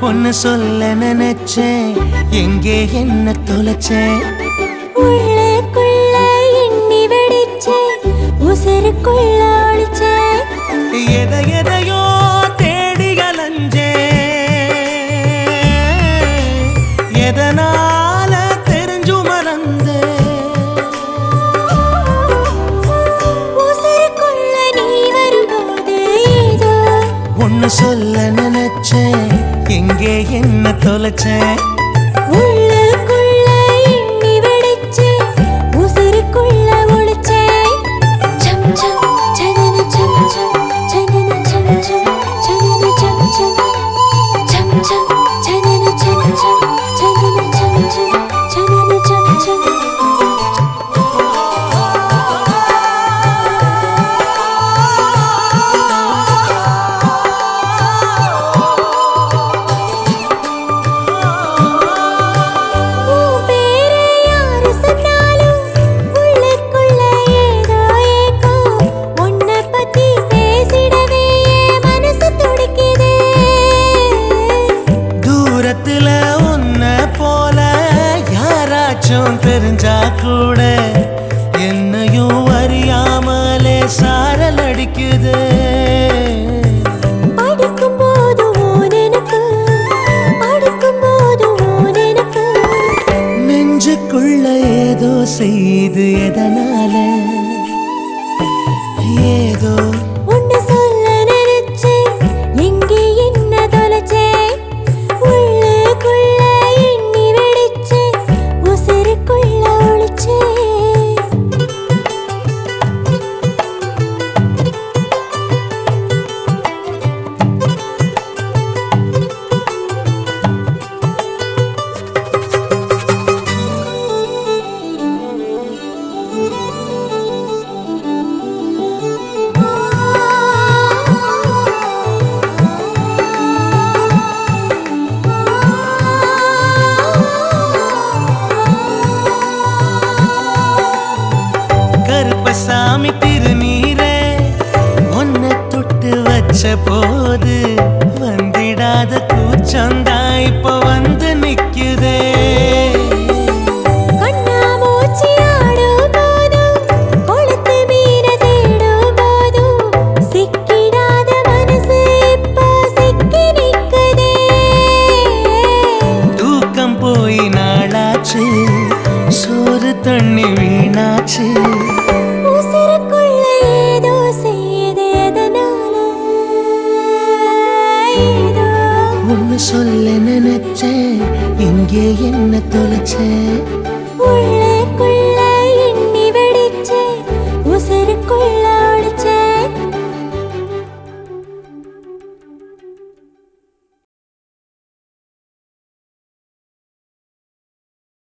ஒன்னு சொல்ல நினைச்சேன் எங்கே என்ன தொலைச்சேன் உள்ளுக்குள்ள எண்ணி வெடிச்சே உசுருக்குள்ள ஒளிச்சே எதை எதையோ தேடி அலைஞ்சேன் எதனால தெரிஞ்சு மறந்தேன் உசுருக்குள்ள நீ வரும்போது ஏதோ ஒன்னு சொல்ல நினைச்சேன் எங்கே என்ன தொலைச்சேன் உள்ளுக்குள்ள எண்ணி வெடிச்சே உசுருக்குள்ள ஒளிச்சே சம் சம் சனன சம் சம் சனன சம் சம் சனன சம் சம் சம் சம் சனன சம் சம் சனன சம் சம் சனன சம் சம் உன் பேரை யாரு சொன்னாலும் உள்ளுக்குள்ள ஏதோ ஏக்கம். உன்னை பத்தி பேசிடவே என் மனசு துடிக்குதே. தூரத்துல உன்ன போல யாராச்சும் தெரிஞ்சா கூட என்னையும் அறியாமலே சாரல் அடிக்குது படிக்கும்போது உன் நினைப்பு, படுக்கும்போது உன் நினைப்பு. நெஞ்சுக்குள்ள ஏதோ செய்து எதனால ஏதோ உன்னை சொல்ல நினைச்சேன், எங்கே என்ன தொலைச்சேன்? உள்ளுக்குள்ள எண்ணி வெடிச்சேன், உசுருக்குள்ள ஒளிச்சேன் கருப்பசாமி திருநீரே உன்னை தொட்டு வச்ச போது வந்திடாத கூச்சந்தான் இப்ப வந்து நிக்குதே கண்ணாமூச்சி ஆடும் போதும், கொளுத்து மீன தேடும் போதும், சிக்கிடாத மனசு இப்போ சிக்கி நிக்குதே. தூக்கம் போய் நாளாச்சு சோறு தண்ணி வீணாச்சு உசுருக்குள்ள ஏதோ செய்யுது, எதனால? ஏதோ ஒன்னு சொல்ல நினைச்சேன் எங்கே என்ன தொலைச்சேன் உள்ள